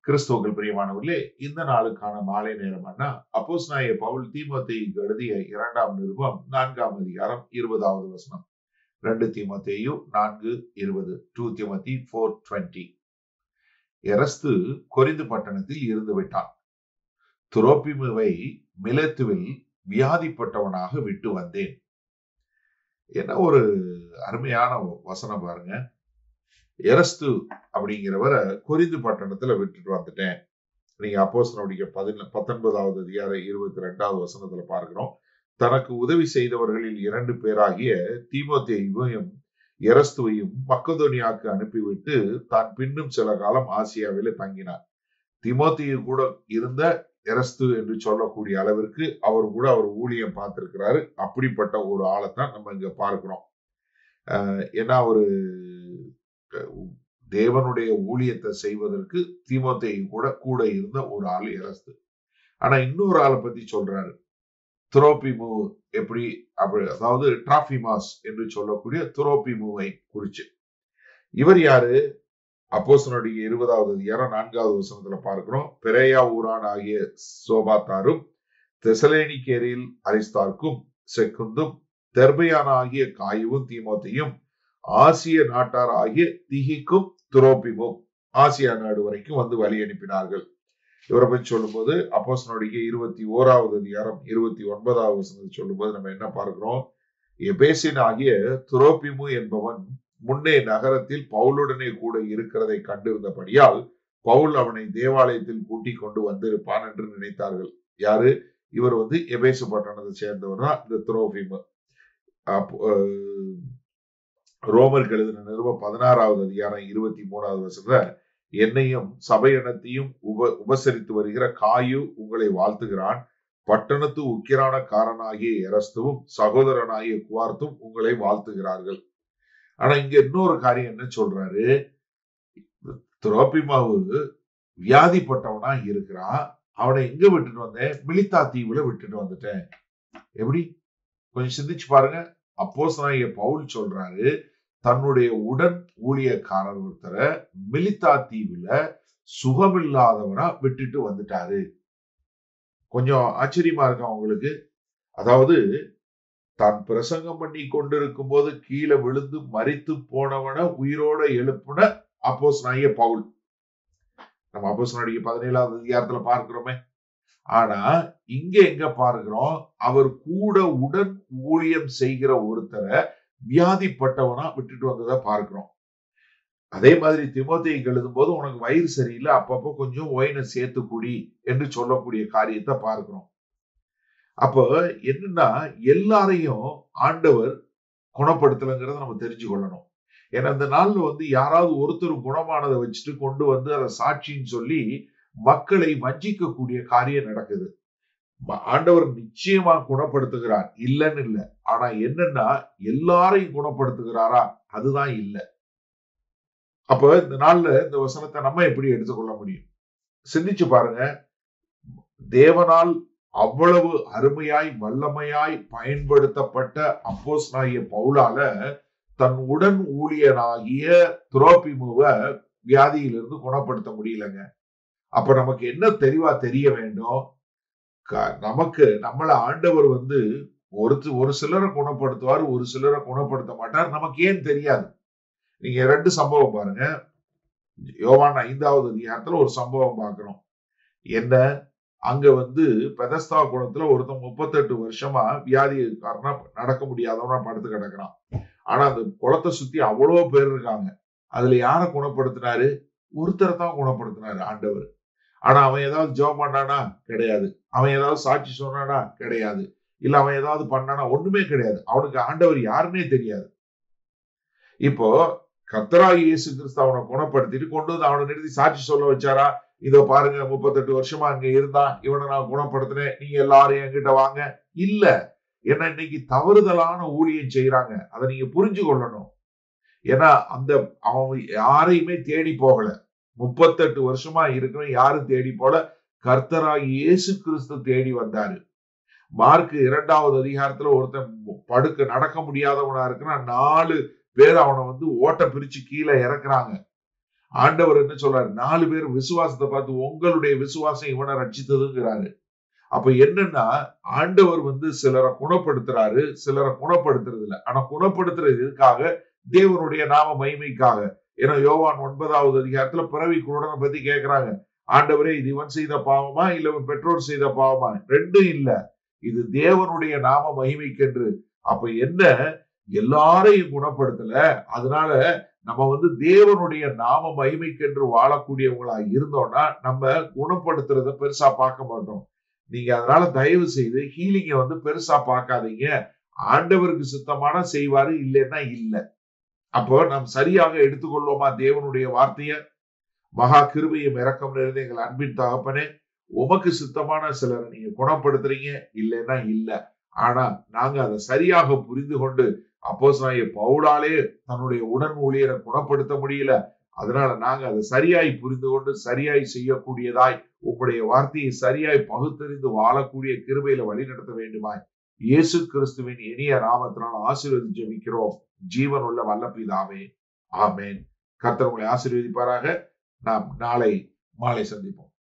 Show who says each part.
Speaker 1: கிறிஸ்துவர்கள் பிரியமானவர்களே இந்த நாளுக்கான மாலை நேரம்னா அப்போஸ் நாய பவுல் தீமோத்தேயுக்கு எழுதிய இரண்டாம் நிருபம் நான்காம் அதிகாரம் இருபதாவது வசனம் ரெண்டு தீமோத்தேயு நான்கு இருபது டூ தீமோத்தி ஃபோர் டுவெண்ட்டி எரஸ்து கொரிந்து பட்டணத்தில் இருந்து விட்டான் துரோப்பிமுவை மிலத்துவில் வியாதிப்பட்டவனாக விட்டு வந்தேன் என்ன ஒரு அருமையான வசனம் பாருங்க எரஸ்து அப்படிங்கிறவரை கொரிந்து பட்டணத்துல விட்டுட்டு வந்துட்டேன் நீங்க அப்போசனுடைய பதின பத்தொன்பதாவது அதிகார இருபத்தி ரெண்டாவது வசனத்துல பார்க்கிறோம் தனக்கு உதவி செய்தவர்களில் இரண்டு பேராகிய தீமோத்தேயுவையும் எரஸ்துவையும் மக்கதோனியாவுக்கு அனுப்பிவிட்டு தான் பின்னும் சில காலம் ஆசியாவில தங்கினார் திமோத்தியு கூட இருந்த எரஸ்து என்று சொல்லக்கூடிய அளவிற்கு அவர் கூட அவர் ஊழியம் பார்த்திருக்கிறாரு அப்படிப்பட்ட ஒரு ஆளைத்தான் நம்ம இங்க பார்க்கிறோம் ஏன்னா ஒரு தேவனுடைய ஊழியத்தை செய்வதற்கு தீமோத்தேயு கூட கூட இருந்த ஒரு ஆள் எரஸ்து ஆனா இன்னொரு ஆளை பத்தி சொல்றாரு துரோபிமு எப்படி அப்படி அதாவது டிராபிமாஸ் என்று சொல்லக்கூடிய துரோபிமுவை குறிச்சு இவர் யாரு அப்போசனுடைய இருபதாவது அதிகாரம் நான்காவது வசனத்துல பார்க்கிறோம் பெரேயா ஊரான் ஆகிய சோபாத்தாரும் தெசலேனிக்கேரியில் அரிஸ்தார்க்கும் செக்குந்தும் தெர்பையான ஆகிய காயுவும் தீமோத்தையும் ஆசிய நாட்டார் ஆகிய திகிக்கும் துரோபிமும் ஆசியா நாடு வரைக்கும் வந்து வழி அனுப்பினார்கள் இவரை பற்றி சொல்லும்போது அப்போசனுடைய இருபத்தி ஓராவது அதிகாரம் இருபத்தி ஒன்பதாவது வசனத்தை சொல்லும்போது நம்ம என்ன பார்க்கிறோம் எபேசின் ஆகிய துரோபிமு என்பவன் முன்னே நகரத்தில் பவுலுடனே கூட இருக்கிறதை கண்டிருந்தபடியால் பவுல் அவனை தேவாலயத்தில் கூட்டிக் கொண்டு வந்திருப்பான் என்று நினைத்தார்கள் யாரு இவர் வந்து எபேசு பட்டணத்தை சேர்ந்தவர் தான் இந்த துரோபிமு ரோமருக்கு எழுதின நிறுவ பதினாறாவது அதிகாரம் இருபத்தி மூணாவது வருஷத்துல என்னையும் சபையினத்தையும் உப உபசரித்து வருகிற காயு உங்களை வாழ்த்துகிறான் பட்டணத்து உக்கிரான காரனாகிய எரஸ்துவும் சகோதரனாகிய குவார்த்தும் உங்களை வாழ்த்துகிறார்கள் ஆனா இங்க இன்னொரு காரியம் என்ன சொல்றாரு துரோபிமாவு வியாதிப்பட்டவனா இருக்கிறான் அவனை எங்க விட்டுட்டு வந்தேன் மிலித்தா தீவுல விட்டுட்டு வந்துட்டேன் எப்படி கொஞ்சம் சிந்திச்சு பாருங்க அப்போஸ் பவுல் சொல்றாரு தன்னுடைய உடன் ஊழியக்காரர் ஒருத்தரை மிலித்தா தீவுல சுகமில்லாதவரா விட்டுட்டு வந்துட்டாரு கொஞ்சம் ஆச்சரியமா இருக்கா உங்களுக்கு அதாவது தான் பிரசங்கம் பண்ணி கொண்டிருக்கும் போது கீழே விழுந்து மறித்து போனவன உயிரோட எழுப்புன அப்போஸ் நாய பவுல் நம்ம அப்போஸ் நாடிய பதினேழாவது அதிகாரத்துல பார்க்கிறோமே ஆனா இங்க எங்க பார்க்கிறோம் அவர் கூட உடன் ஊழியம் செய்கிற ஒருத்தரை வியாதிப்பட்டவனா விட்டுட்டு வந்ததை பார்க்கிறோம் அதே மாதிரி திமுத்தைக்கு எழுதும் போது உனக்கு வயிறு சரியில்லை அப்பப்போ கொஞ்சம் ஒயினை சேர்த்து குடி என்று சொல்லக்கூடிய காரியத்தை பார்க்கிறோம் அப்போ என்னன்னா எல்லாரையும் ஆண்டவர் குணப்படுத்தலைங்கிறத நம்ம தெரிஞ்சு கொள்ளணும் ஏன்னா இந்த நாள்ல வந்து யாராவது ஒருத்தர் குணமானதை வச்சுட்டு கொண்டு வந்து அதை சாட்சின்னு சொல்லி மக்களை வஞ்சிக்கக்கூடிய காரியம் நடக்குது ஆண்டவர் நிச்சயமா குணப்படுத்துகிறார் இல்லைன்னு இல்லை ஆனா என்னன்னா எல்லாரையும் குணப்படுத்துகிறாரா அதுதான் இல்லை அப்ப இந்த நாள்ல இந்த வசனத்தை நம்ம எப்படி எடுத்துக்கொள்ள முடியும் சிந்திச்சு பாருங்க தேவனால் அவ்வளவு அருமையாய் வல்லமையாய் பயன்படுத்தப்பட்ட அப்போஸ் நாகிய பவுலால தன் உடன் ஊழியனாகிய துரோபிமுவை வியாதியிலிருந்து குணப்படுத்த முடியலங்க அப்ப நமக்கு என்ன தெளிவா தெரிய வேண்டும் நமக்கு நம்மள ஆண்டவர் வந்து ஒரு ஒரு சிலரை குணப்படுத்துவார் ஒரு சிலரை குணப்படுத்த மாட்டார் நமக்கு ஏன் தெரியாது நீங்க ரெண்டு சம்பவம் பாருங்க யோவான் ஐந்தாவது அதிகாரத்துல ஒரு சம்பவம் பார்க்கிறோம் என்ன அங்க வந்து பெதஸ்தா குளத்துல ஒருத்தன் முப்பத்தெட்டு வருஷமா வியாதி காரணம் நடக்க முடியாதவனா படுத்து கிடக்குறான் ஆனா அந்த குளத்தை சுத்தி அவ்வளோ பேர் இருக்காங்க அதுல யாரை குணப்படுத்தினாரு ஒருத்தரை தான் குணப்படுத்தினாரு ஆண்டவர் ஆனா அவன் ஏதாவது ஜெபம் பண்ணானா கிடையாது அவன் ஏதாவது சாட்சி சொன்னானா கிடையாது இல்ல அவன் ஏதாவது பண்ணானா ஒண்ணுமே கிடையாது அவனுக்கு ஆண்டவர் யாருன்னே தெரியாது இப்போ கத்தராகி இயேசு கிறிஸ்து அவனை குணப்படுத்திட்டு கொண்டு வந்து அவனை நிறுத்தி சாட்சி சொல்ல வச்சாரா இதோ பாருங்க முப்பத்தெட்டு வருஷமா அங்க இருந்தான் இவனை நான் குணப்படுத்தினேன் நீங்க எல்லாரும் என்கிட்ட வாங்க இல்ல ஏன்னா இன்னைக்கு தவறுதலான ஊழியம் செய்யறாங்க அதை நீங்க புரிஞ்சு கொள்ளணும் ஏன்னா அந்த அவன் யாரையுமே தேடி போகல முப்பத்தெட்டு வருஷமா இருக்கிற யாரும் தேடி போல கர்த்தராகி இயேசு கிறிஸ்து தேடி வந்தாரு மார்க் இரண்டாவது அதிகாரத்துல ஒருத்தன் படுக்க நடக்க முடியாதவனா இருக்கிறான் நாலு பேர் அவனை வந்து ஓட்ட பிரிச்சு கீழே இறக்குறாங்க ஆண்டவர் என்ன சொல்றாரு நாலு பேர் விசுவாசத்தை பார்த்து உங்களுடைய விசுவாசம் இவனை ரட்சித்ததுங்கிறாரு அப்ப என்னன்னா ஆண்டவர் வந்து சிலரை குணப்படுத்துறாரு சிலரை குணப்படுத்துறது இல்லை ஆனா குணப்படுத்துறது எதுக்காக தேவனுடைய நாம மகிமைக்காக ஏன்னா யோவான் ஒன்பதாவது அதிகாரத்துல பிறவி குருடனை பத்தி கேக்குறாங்க ஆண்டவரே இது இவன் செய்த பாவமா இல்ல இவன் பெற்றோர் செய்த பாவமா ரெண்டும் இல்ல இது தேவனுடைய நாம மகிமைக்கென்று அப்ப என்ன எல்லாரையும் குணப்படுத்தல அதனால நம்ம வந்து தேவனுடைய நாம மகிமைக்கென்று வாழக்கூடியவங்களா இருந்தோம்னா நம்ம குணப்படுத்துறத பெருசா பார்க்க மாட்டோம் நீங்க அதனால தயவு செய்து ஹீலிங்க வந்து பெருசா பார்க்காதீங்க ஆண்டவருக்கு சுத்தமான செய்வாரு இல்லைன்னா இல்ல அப்போ நாம் சரியாக எடுத்துக்கொள்வோமா தேவனுடைய வார்த்தைய மகா கிருபையும் இறக்கம் நிறைந்த எங்கள் அன்பின் தகப்பனே உமக்கு சுத்தமான சிலரை நீங்க குணப்படுத்துறீங்க இல்லைன்னா இல்ல ஆனா நாங்க அதை சரியாக புரிந்து கொண்டு அப்போஸ் பவுலாலே தன்னுடைய உடன் ஊழியரை குணப்படுத்த முடியல அதனால நாங்க அதை சரியாய் புரிந்து கொண்டு சரியாய் செய்யக்கூடியதாய் உங்களுடைய வார்த்தையை சரியாய் பகுத்தறிந்து வாழக்கூடிய கிருபையில வழிநடத்த வேண்டுமாய் இயேசு கிறிஸ்துவின் இனிய நாமத்தினால் ஆசீர்வதி ஜெபிக்கிறோம் ஜீவன் உள்ள வல்லபிதாவே ஆமேன் கர்த்தர் உங்களை ஆசீர்வதிப்பாராக நாம் நாளை மாலை சந்திப்போம்